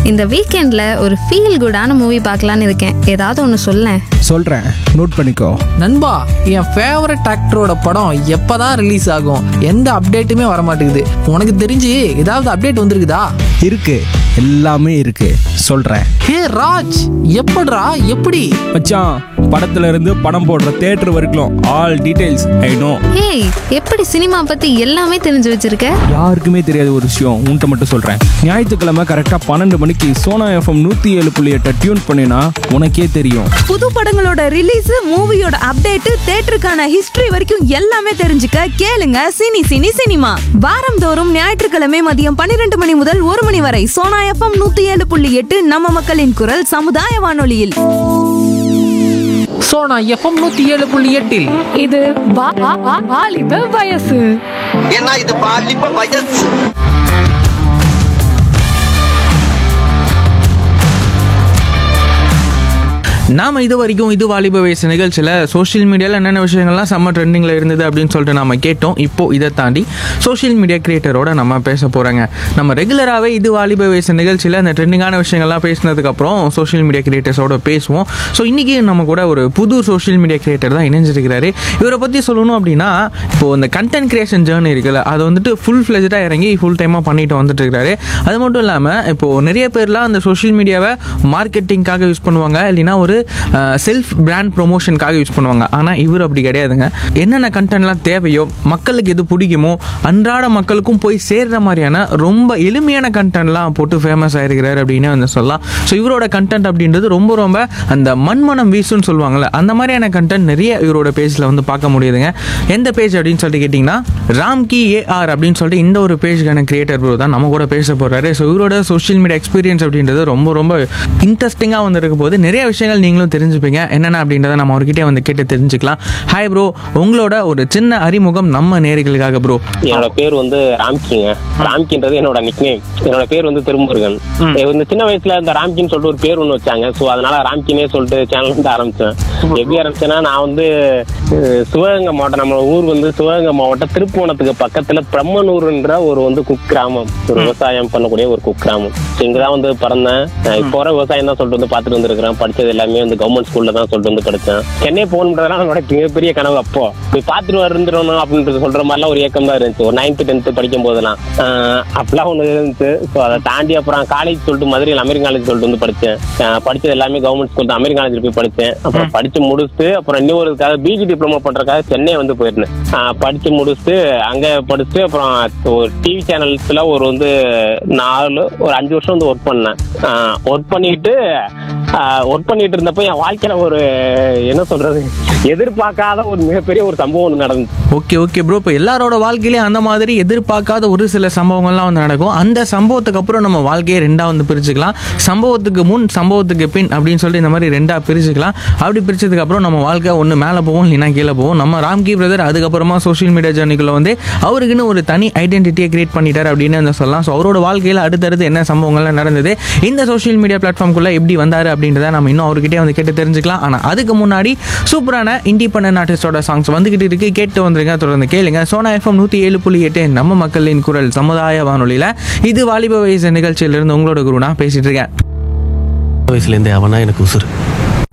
இந்த வீக்கெண்ட்ல ஒரு ஃபீல் குடான மூவி பார்க்கலான்னு இருக்கேன் ஏதாவது ஒன்று சொல்லேன் சொல்கிறேன் நோட் பண்ணிக்கோ நண்பா என் ஃபேவரட் ஆக்டரோட படம் எப்பதான் ரிலீஸ் ஆகும் எந்த அப்டேட்டுமே வர மாட்டேங்குது உனக்கு தெரிஞ்சு ஏதாவது அப்டேட் வந்திருக்குதா இருக்கு எல்லாமே இருக்கு சொல்கிறேன் ஹே ராஜ் எப்படிடா எப்படி மச்சான் படத்துல இருந்து படம் போடுற தேட்டர் வரைக்கும் ஆல் டீடைல்ஸ் ஐ நோ ஏய் எப்படி சினிமா பத்தி எல்லாமே தெரிஞ்சு வச்சிருக்க யாருக்குமே தெரியாத ஒரு விஷயம் உன்கிட்ட மட்டும் சொல்கிறேன் ஞாயிற்றுக்கிழமை கரெக்டாக பன்னெண்டு மணிக்கு சோனா எஃப்எம் நூற்றி ஏழு புள்ளி எட்டை டியூன் பண்ணினா உனக்கே தெரியும் புது படங்களோட ரிலீஸ் மூவியோட அப்டேட் தேட்டருக்கான ஹிஸ்டரி வரைக்கும் எல்லாமே தெரிஞ்சுக்க கேளுங்க சினி சினி சினிமா வாரந்தோறும் ஞாயிற்றுக்கிழமை மதியம் பன்னிரண்டு மணி முதல் ஒரு மணி வரை சோனா எஃப்எம் நூத்தி ஏழு புள்ளி எட்டு நம்ம மக்களின் குரல் சமுதாய வானொலியில் ஸோ நான் எஃப்எம் நூற்றி ஏழு புள்ளி எட்டில் இது வா- வா- வா- வாலிப வயசு ஏன்னா இது பாலிப்ப வயசு நாம இது வரைக்கும் இது வாலிப வயசு நிகழ்ச்சியில் சோஷியல் மீடியாவில் என்னென்ன விஷயங்கள்லாம் செம்ம ட்ரெண்டிங்கில் இருந்தது அப்படின்னு சொல்லிட்டு நம்ம கேட்டோம் இப்போ இதை தாண்டி சோஷியல் மீடியா கிரியேட்டரோட நம்ம பேச போகிறாங்க நம்ம ரெகுலராகவே இது வாலிப வயசு நிகழ்ச்சியில் அந்த ட்ரெண்டிங்கான விஷயங்கள்லாம் பேசினதுக்கப்புறம் சோஷியல் மீடியா கிரியேட்டர்ஸோட பேசுவோம் ஸோ இன்றைக்கி நம்ம கூட ஒரு புது சோஷியல் மீடியா கிரியேட்டர் தான் இணைஞ்சிருக்கிறாரு இவரை பற்றி சொல்லணும் அப்படின்னா இப்போ இந்த கண்டென்ட் கிரியேஷன் ஜேர்னி இருக்குல்ல அதை வந்துட்டு ஃபுல் ஃப்ளெஜாக இறங்கி ஃபுல் டைமாக பண்ணிட்டு வந்துட்டு இருக்காரு அது மட்டும் இல்லாமல் இப்போது நிறைய பேர்லாம் அந்த சோஷியல் மீடியாவை மார்க்கெட்டிங்காக யூஸ் பண்ணுவாங்க இல்லைன்னா ஒரு செல்ஃப் பிராண்ட் ப்ரொமோஷனுக்காக யூஸ் பண்ணுவாங்க ஆனால் இவர் அப்படி கிடையாதுங்க என்னென்ன கண்டென்ட்லாம் தேவையோ மக்களுக்கு எது பிடிக்குமோ அன்றாட மக்களுக்கும் போய் சேர்ற மாதிரியான ரொம்ப எளிமையான கண்டென்ட்லாம் போட்டு ஃபேமஸ் ஆயிருக்கிறாரு அப்படின்னு வந்து சொல்லலாம் ஸோ இவரோட கண்டென்ட் அப்படின்றது ரொம்ப ரொம்ப அந்த மண்மனம் வீசுன்னு சொல்லுவாங்கள்ல அந்த மாதிரியான கண்டென்ட் நிறைய இவரோட பேஜில் வந்து பார்க்க முடியுதுங்க எந்த பேஜ் அப்படின்னு சொல்லிட்டு கேட்டிங்கன்னா ராம்கி ஏஆர் அப்படின்னு சொல்லிட்டு இந்த ஒரு பேஜுக்கான கிரியேட்டர் ப்ரோ தான் நம்ம கூட பேச போகிறாரு ஸோ இவரோட சோஷியல் மீடியா எக்ஸ்பீரியன்ஸ் அப்படின்றது ரொம்ப ரொம்ப இன்ட்ரெஸ்டிங்காக வந்து இருக்க போது நிறைய விஷயங்கள் நீங்களும் தெரிஞ்சுப்பீங்க என்னென்ன அப்படின்றத நம்ம அவர்கிட்டே வந்து கேட்டு தெரிஞ்சுக்கலாம் ஹாய் ப்ரோ உங்களோட ஒரு சின்ன அறிமுகம் நம்ம நேர்களுக்காக ப்ரோ என்னோட பேர் வந்து ராம்கிங்க ராம்கின்றது என்னோட நிக்நேம் என்னோட பேர் வந்து திருமுருகன் இந்த சின்ன வயசுல இந்த ராம்கின்னு சொல்லிட்டு ஒரு பேர் ஒண்ணு வச்சாங்க சோ அதனால ராம்கினே சொல்லிட்டு சேனல் வந்து ஆரம்பிச்சேன் எப்படி ஆரம்பிச்சேன்னா நான் வந்து அஹ், சிவகங்கை மாவட்டம் நம்ம ஊர் வந்து சிவகங்கை மாவட்டம் திருப்புவனத்துக்கு பக்கத்துல பிரம்மனூர்ன்ற ஒரு வந்து குக்கிராமம் ஒரு விவசாயம் பண்ணக்கூடிய ஒரு குக்கிராமம் So இங்கதான் வந்து பிறந்தேன் அஹ், இப்போ வர விவசாயம் தான் சொல்லிட்டு வந்து பாத்துட்டு வந்திருக்கிறேன் படிச்சது எல்லாமே வந்து கவர்மெண்ட் ஸ்கூல்ல தான் சொல்லிட்டு வந்து படிச்சேன் சென்னை போகணுன்றதுலாம் என்னோட மிகப்பெரிய கனவு அப்போ போய் பார்த்துட்டு வந்துடணும் அப்படின்றது சொல்ற மாதிரிலாம் ஒரு ஏக்கம் தான் இருந்துச்சு ஒரு நைன்த் டென்த் படிக்கும் போதெல்லாம் ஆஹ் அப்பெல்லாம் ஒண்ணு இருந்துச்சு ஸோ அதை தாண்டி அப்புறம் காலேஜ் சொல்லிட்டு மதுரையில் அமெரிக்கன் காலேஜ் சொல்லிட்டு வந்து படிச்சேன் ஆஹ் படிச்சது எல்லாமே கவர்மெண்ட் ஸ்கூல் தான் அமெரிக்கன் காலேஜ் போய் படிச்சேன் அப்புறம் படிச்சு முடிச்சுட்டு அப்புறம் இன்னொருக்காக பிஜி டிப்ளமோ பண்றதுக்காக சென்னை வந்து போயிருந்தேன் ஆஹ் படிச்சு முடிச்சுட்டு அங்க படிச்சுட்டு அப்புறம் ஒரு டிவி சேனல்ஸ்ல ஒரு வந்து நாலு ஒரு அஞ்சு வருஷம் வந்து ஒர்க் பண்ணேன் ஒர்க் பண்ணிட்டு ஒர்க் பண்ணிட்டு இருந்தப்போ என் வாழ்க்கையில ஒரு என்ன சொல்றது எதிர்பார்க்காத ஒரு மிகப்பெரிய ஒரு சம்பவம் ஒன்று நடந்துச்சு ஓகே ஓகே ப்ரோ இப்போ எல்லாரோட வாழ்க்கையிலேயும் அந்த மாதிரி எதிர்பார்க்காத ஒரு சில சம்பவங்கள்லாம் வந்து நடக்கும் அந்த சம்பவத்துக்கு அப்புறம் நம்ம வாழ்க்கையை ரெண்டாக வந்து பிரிச்சுக்கலாம் சம்பவத்துக்கு முன் சம்பவத்துக்கு பின் அப்படின்னு சொல்லிட்டு இந்த மாதிரி ரெண்டாக பிரிச்சுக்கலாம் அப்படி பிரிச்சதுக்கு அப்புறம் நம்ம வாழ்க்கை ஒன்று மேலே போவோம் இல்லைன்னா கீழே போவோம் நம்ம ராம்கி பிரதர் அதுக்கப்புறமா சோஷியல் மீடியா ஜர்னிக்குள்ள வந்து அவருக்குன்னு ஒரு தனி ஐடென்டிட்டியை கிரியேட் பண்ணிட்டார் அப்படின்னு வந்து சொல்லலாம் ஸோ அவரோட வாழ்க்கையில் அடுத்தடுத்து என்ன சம்பவங்கள்லாம் நடந்தது இந்த சோஷியல் மீடியா பிளாட்ஃபார்ம்குள்ளே எப்படி வந்தார் அப்படின்றத நம்ம இன்னும் அவர்கிட்டே வந்து கேட்டு தெரிஞ்சுக்கலாம் ஆனால் அதுக்கு முன்னாடி சூப்பரான இண்டிபெண்டன்ட் ஆர்டிஸ்டோட சாங்ஸ் வந்துகிட்டு இருக்கு கேட்டு வந்துருங்க தொடர்ந்து கேளுங்க சோனா எஃப்எம் நூற்றி ஏழு புள்ளி எட்டு நம்ம மக்களின் குரல் சமுதாய வானொலியில் இது வாலிப வயசு நிகழ்ச்சியிலிருந்து உங்களோட குருனா பேசிட்டு இருக்கேன் வயசுலேருந்தே அவனா எனக்கு உசுறு